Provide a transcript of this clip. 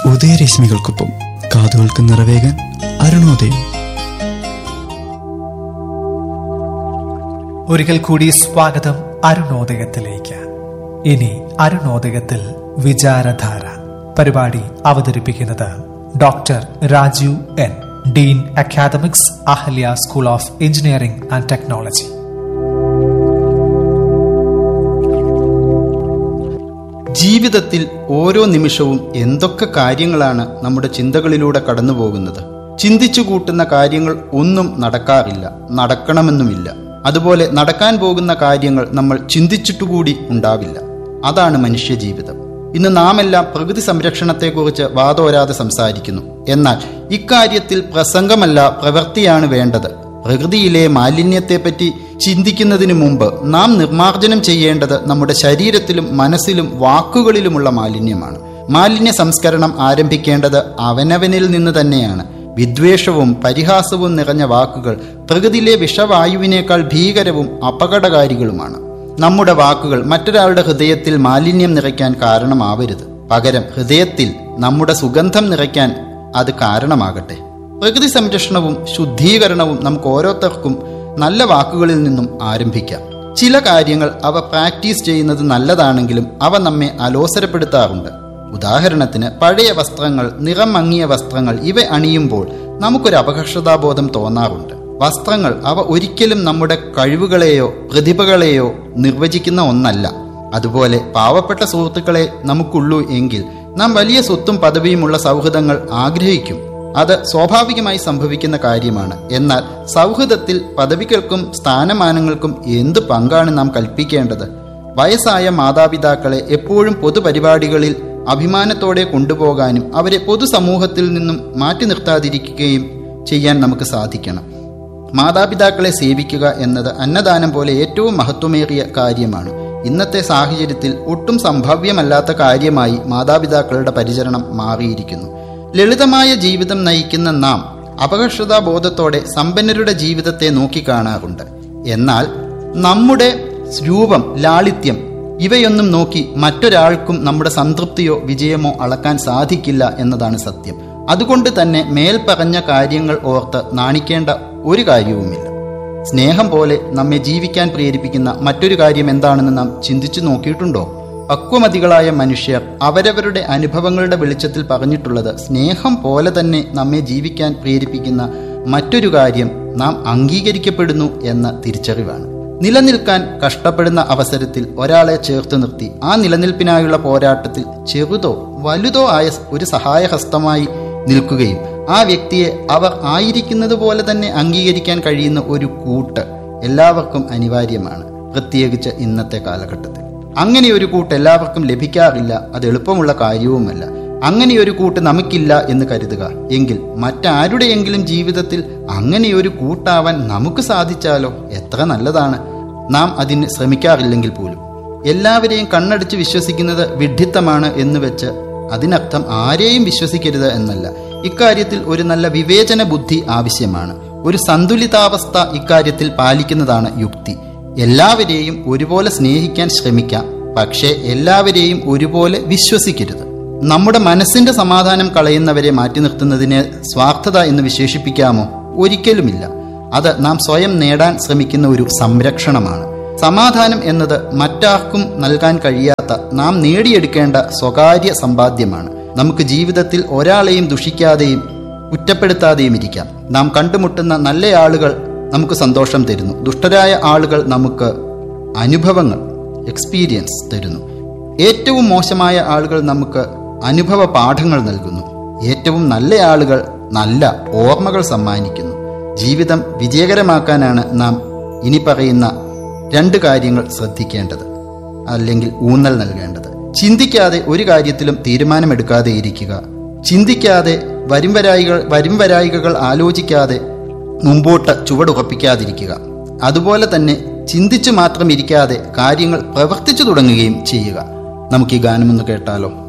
ഉദയരശ്മികൾക്കൊപ്പം കാതുകൾക്ക് നിറവേകാൻ അരുണോദയം ഒരിക്കൽ കൂടി സ്വാഗതം അരുണോദയത്തിലേക്ക് ഇനി അരുണോദയത്തിൽ വിചാരധാര പരിപാടി അവതരിപ്പിക്കുന്നത് doctor Rajeev N dean academics Ahalya school of engineering and technology ജീവിതത്തിൽ ഓരോ നിമിഷവും എന്തൊക്കെ കാര്യങ്ങളാണ് നമ്മുടെ ചിന്തകളിലൂടെ കടന്നു പോകുന്നത് ചിന്തിച്ചു കൂട്ടുന്ന കാര്യങ്ങൾ ഒന്നും നടക്കാറില്ല നടക്കണമെന്നുമില്ല അതുപോലെ നടക്കാൻ പോകുന്ന കാര്യങ്ങൾ നമ്മൾ ചിന്തിച്ചിട്ടുകൂടി ഉണ്ടാവില്ല അതാണ് മനുഷ്യ ജീവിതം ഇന്ന് നാമെല്ലാം പ്രകൃതി സംരക്ഷണത്തെക്കുറിച്ച് വാതോരാതെ സംസാരിക്കുന്നു എന്നാൽ ഇക്കാര്യത്തിൽ പ്രസംഗമല്ല പ്രവൃത്തിയാണ് വേണ്ടത് പ്രകൃതിയിലെ മാലിന്യത്തെപ്പറ്റി ചിന്തിക്കുന്നതിന് മുമ്പ് നാം നിർമ്മാർജ്ജനം ചെയ്യേണ്ടത് നമ്മുടെ ശരീരത്തിലും മനസ്സിലും വാക്കുകളിലുമുള്ള മാലിന്യമാണ് മാലിന്യ സംസ്കരണം ആരംഭിക്കേണ്ടത് അവനവനിൽ നിന്ന് തന്നെയാണ് വിദ്വേഷവും പരിഹാസവും നിറഞ്ഞ വാക്കുകൾ പ്രകൃതിയിലെ വിഷവായുവിനേക്കാൾ ഭീകരവും അപകടകാരികളുമാണ് നമ്മുടെ വാക്കുകൾ മറ്റൊരാളുടെ ഹൃദയത്തിൽ മാലിന്യം നിറയ്ക്കാൻ കാരണമാവരുത് പകരം ഹൃദയത്തിൽ നമ്മുടെ സുഗന്ധം നിറയ്ക്കാൻ അത് കാരണമാകട്ടെ പ്രകൃതി സംരക്ഷണവും ശുദ്ധീകരണവും നമുക്ക് ഓരോരുത്തർക്കും നല്ല വാക്കുകളിൽ നിന്നും ആരംഭിക്കാം ചില കാര്യങ്ങൾ അവ പ്രാക്ടീസ് ചെയ്യുന്നത് നല്ലതാണെങ്കിലും അവ നമ്മെ അലോസരപ്പെടുത്താറുണ്ട് ഉദാഹരണത്തിന് പഴയ വസ്ത്രങ്ങൾ നിറം മങ്ങിയ വസ്ത്രങ്ങൾ ഇവ അണിയുമ്പോൾ നമുക്കൊരു അപകർഷതാബോധം തോന്നാറുണ്ട് വസ്ത്രങ്ങൾ അവ ഒരിക്കലും നമ്മുടെ കഴിവുകളെയോ പ്രതിഭകളെയോ നിർവചിക്കുന്ന ഒന്നല്ല അതുപോലെ പാവപ്പെട്ട സുഹൃത്തുക്കളെ നമുക്കുള്ളൂ എങ്കിൽ നാം വലിയ സ്വത്തും പദവിയുമുള്ള സൗഹൃദങ്ങൾ ആഗ്രഹിക്കും അത് സ്വാഭാവികമായി സംഭവിക്കുന്ന കാര്യമാണ് എന്നാൽ സൗഹൃദത്തിൽ പദവികൾക്കും സ്ഥാനമാനങ്ങൾക്കും എന്ത് പങ്കാണ് നാം കൽപ്പിക്കേണ്ടത് വയസ്സായ മാതാപിതാക്കളെ എപ്പോഴും പൊതുപരിപാടികളിൽ അഭിമാനത്തോടെ കൊണ്ടുപോകാനും അവരെ പൊതുസമൂഹത്തിൽ നിന്നും മാറ്റി നിർത്താതിരിക്കുകയും ചെയ്യാൻ നമുക്ക് സാധിക്കണം മാതാപിതാക്കളെ സേവിക്കുക എന്നത് അന്നദാനം പോലെ ഏറ്റവും മഹത്വമേറിയ കാര്യമാണ് ഇന്നത്തെ സാഹചര്യത്തിൽ ഒട്ടും സംഭവ്യമല്ലാത്ത കാര്യമായി മാതാപിതാക്കളുടെ പരിചരണം മാറിയിരിക്കുന്നു ലളിതമായ ജീവിതം നയിക്കുന്ന നാം അപകർഷതാബോധത്തോടെ സമ്പന്നരുടെ ജീവിതത്തെ നോക്കിക്കാണാറുണ്ട് എന്നാൽ നമ്മുടെ രൂപം ലാളിത്യം ഇവയൊന്നും നോക്കി മറ്റൊരാൾക്കും നമ്മുടെ സംതൃപ്തിയോ വിജയമോ അളക്കാൻ സാധിക്കില്ല എന്നതാണ് സത്യം അതുകൊണ്ട് തന്നെ മേൽ പറഞ്ഞ കാര്യങ്ങൾ ഓർത്ത് നാണിക്കേണ്ട ഒരു കാര്യവുമില്ല സ്നേഹം പോലെ നമ്മെ ജീവിക്കാൻ പ്രേരിപ്പിക്കുന്ന മറ്റൊരു കാര്യം എന്താണെന്ന് നാം ചിന്തിച്ചു നോക്കിയിട്ടുണ്ടോ പക്വമതികളായ മനുഷ്യർ അവരവരുടെ അനുഭവങ്ങളുടെ വെളിച്ചത്തിൽ പറഞ്ഞിട്ടുള്ളത് സ്നേഹം പോലെ തന്നെ നമ്മെ ജീവിക്കാൻ പ്രേരിപ്പിക്കുന്ന മറ്റൊരു കാര്യം നാം അംഗീകരിക്കപ്പെടുന്നു എന്ന തിരിച്ചറിവാണ് നിലനിൽക്കാൻ കഷ്ടപ്പെടുന്ന അവസരത്തിൽ ഒരാളെ ചേർത്ത് നിർത്തി ആ നിലനിൽപ്പിനായുള്ള പോരാട്ടത്തിൽ ചെറുതോ വലുതോ ആയ ഒരു സഹായഹസ്തമായി നിൽക്കുകയും ആ വ്യക്തിയെ അവർ ആയിരിക്കുന്നത് പോലെ തന്നെ അംഗീകരിക്കാൻ കഴിയുന്ന ഒരു കൂട്ട് എല്ലാവർക്കും അനിവാര്യമാണ് പ്രത്യേകിച്ച് ഇന്നത്തെ കാലഘട്ടത്തിൽ അങ്ങനെ ഒരു കൂട്ട് എല്ലാവർക്കും ലഭിക്കാറില്ല അത് എളുപ്പമുള്ള കാര്യവുമല്ല അങ്ങനെ ഒരു കൂട്ട് നമുക്കില്ല എന്ന് കരുതുക എങ്കിൽ മറ്റാരുടെയെങ്കിലും ജീവിതത്തിൽ അങ്ങനെ ഒരു കൂട്ടാവാൻ നമുക്ക് സാധിച്ചാലോ എത്ര നല്ലതാണ് നാം അതിന് ശ്രമിക്കാറില്ലെങ്കിൽ പോലും എല്ലാവരെയും കണ്ണടിച്ച് വിശ്വസിക്കുന്നത് വിഡ്ഢിത്തമാണ് എന്ന് വെച്ച് അതിനർത്ഥം ആരെയും വിശ്വസിക്കരുത് എന്നല്ല ഇക്കാര്യത്തിൽ ഒരു നല്ല വിവേചന ബുദ്ധി ആവശ്യമാണ് ഒരു സന്തുലിതാവസ്ഥ ഇക്കാര്യത്തിൽ പാലിക്കുന്നതാണ് യുക്തി എല്ലാവരെയും ഒരുപോലെ സ്നേഹിക്കാൻ ശ്രമിക്കാം പക്ഷേ എല്ലാവരെയും ഒരുപോലെ വിശ്വസിക്കരുത് നമ്മുടെ മനസ്സിന്റെ സമാധാനം കളയുന്നവരെ മാറ്റി നിർത്തുന്നതിനെ സ്വാർത്ഥത എന്ന് വിശേഷിപ്പിക്കാമോ ഒരിക്കലുമില്ല അത് നാം സ്വയം നേടാൻ ശ്രമിക്കുന്ന ഒരു സംരക്ഷണമാണ് സമാധാനം എന്നത് മറ്റാർക്കും നൽകാൻ കഴിയാത്ത നാം നേടിയെടുക്കേണ്ട സ്വകാര്യ സമ്പാദ്യമാണ് നമുക്ക് ജീവിതത്തിൽ ഒരാളെയും ദുഷിക്കാതെയും കുറ്റപ്പെടുത്താതെയും ഇരിക്കാം നാം കണ്ടുമുട്ടുന്ന നല്ല ആളുകൾ നമുക്ക് സന്തോഷം തരുന്നു ദുഷ്ടരായ ആളുകൾ നമുക്ക് അനുഭവങ്ങൾ എക്സ്പീരിയൻസ് തരുന്നു ഏറ്റവും മോശമായ ആളുകൾ നമുക്ക് അനുഭവ പാഠങ്ങൾ നൽകുന്നു ഏറ്റവും നല്ല ആളുകൾ നല്ല ഓർമ്മകൾ സമ്മാനിക്കുന്നു ജീവിതം വിജയകരമാക്കാനാണ് നാം ഇനി പറയുന്ന രണ്ട് കാര്യങ്ങൾ ശ്രദ്ധിക്കേണ്ടത് അല്ലെങ്കിൽ ഊന്നൽ നൽകേണ്ടത് ചിന്തിക്കാതെ ഒരു കാര്യത്തിലും തീരുമാനമെടുക്കാതെ ഇരിക്കുക ചിന്തിക്കാതെ വരും വരായികൾ വരും വരായികകൾ ആലോചിക്കാതെ മുമ്പോട്ട് ചുവടുറപ്പിക്കാതിരിക്കുക അതുപോലെ തന്നെ ചിന്തിച്ചു മാത്രം ഇരിക്കാതെ കാര്യങ്ങൾ പ്രവർത്തിച്ചു തുടങ്ങുകയും ചെയ്യുക നമുക്ക് ഈ ഗാനമൊന്ന് കേട്ടാലോ